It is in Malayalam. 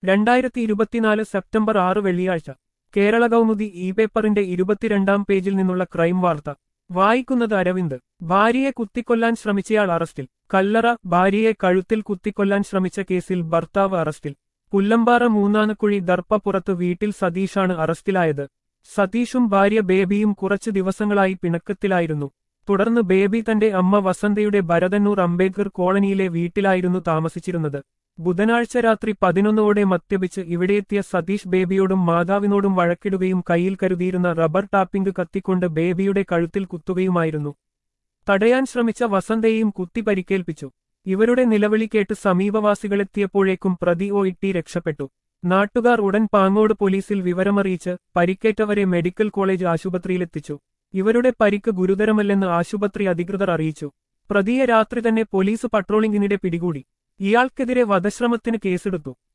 രണ്ടായിരത്തി ഇരുപത്തിനാല് സെപ്റ്റംബർ ആറ് വെള്ളിയാഴ്ച കേരള കൗമുദി ഇ പേപ്പറിന്റെ ഇരുപത്തിരണ്ടാം പേജിൽ നിന്നുള്ള ക്രൈം വാർത്ത വായിക്കുന്നത് അരവിന്ദ് ഭാര്യയെ കുത്തിക്കൊല്ലാൻ ശ്രമിച്ചയാൾ അറസ്റ്റിൽ കല്ലറ ഭാര്യയെ കഴുത്തിൽ കുത്തിക്കൊല്ലാൻ ശ്രമിച്ച കേസിൽ ഭർത്താവ് അറസ്റ്റിൽ പുല്ലമ്പാറ മൂന്നാനക്കുഴി ദർപ്പപ്പുറത്ത് വീട്ടിൽ സതീഷാണ് അറസ്റ്റിലായത് സതീഷും ഭാര്യ ബേബിയും കുറച്ചു ദിവസങ്ങളായി പിണക്കത്തിലായിരുന്നു തുടർന്ന് ബേബി തന്റെ അമ്മ വസന്തയുടെ ഭരതന്നൂർ അംബേദ്കർ കോളനിയിലെ വീട്ടിലായിരുന്നു താമസിച്ചിരുന്നത് ബുധനാഴ്ച രാത്രി പതിനൊന്നോടെ മദ്യപിച്ച് ഇവിടെയെത്തിയ സതീഷ് ബേബിയോടും മാതാവിനോടും വഴക്കിടുകയും കയ്യിൽ കരുതിയിരുന്ന റബ്ബർ ടാപ്പിംഗ് കത്തിക്കൊണ്ട് ബേബിയുടെ കഴുത്തിൽ കുത്തുകയുമായിരുന്നു തടയാൻ ശ്രമിച്ച വസന്തയെയും കുത്തി പരിക്കേൽപ്പിച്ചു ഇവരുടെ നിലവിളി കേട്ട് സമീപവാസികളെത്തിയപ്പോഴേക്കും പ്രതി ഒ ഇട്ടി രക്ഷപ്പെട്ടു നാട്ടുകാർ ഉടൻ പാങ്ങോട് പോലീസിൽ വിവരമറിയിച്ച് പരിക്കേറ്റവരെ മെഡിക്കൽ കോളേജ് ആശുപത്രിയിലെത്തിച്ചു ഇവരുടെ പരിക്ക് ഗുരുതരമല്ലെന്ന് ആശുപത്രി അധികൃതർ അറിയിച്ചു പ്രതിയെ രാത്രി തന്നെ പോലീസ് പട്രോളിംഗിനിടെ പിടികൂടി ഇയാൾക്കെതിരെ വധശ്രമത്തിന് കേസെടുത്തു